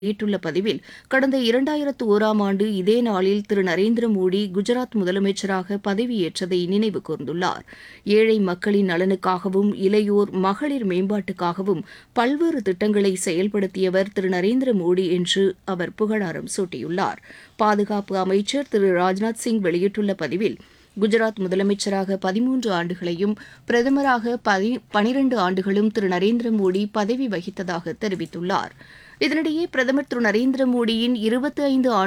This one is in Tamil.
வெளியிட்டுள்ள பதிவில் கடந்த இரண்டாயிரத்து ஓராம் ஆண்டு இதே நாளில் திரு நரேந்திர மோடி குஜராத் முதலமைச்சராக பதவியேற்றதை நினைவு கூர்ந்துள்ளார் ஏழை மக்களின் நலனுக்காகவும் இளையோர் மகளிர் மேம்பாட்டுக்காகவும் பல்வேறு திட்டங்களை செயல்படுத்தியவர் திரு நரேந்திர மோடி என்று அவர் புகழாரம் சூட்டியுள்ளார் பாதுகாப்பு அமைச்சர் திரு ராஜ்நாத் சிங் வெளியிட்டுள்ள பதிவில் குஜராத் முதலமைச்சராக பதிமூன்று ஆண்டுகளையும் பிரதமராக பதி பனிரண்டு ஆண்டுகளும் திரு நரேந்திர மோடி பதவி வகித்ததாக தெரிவித்துள்ளார் இதனிடையே பிரதமர் திரு நரேந்திர மோடியின் இருபத்தி ஐந்து ஆண்டு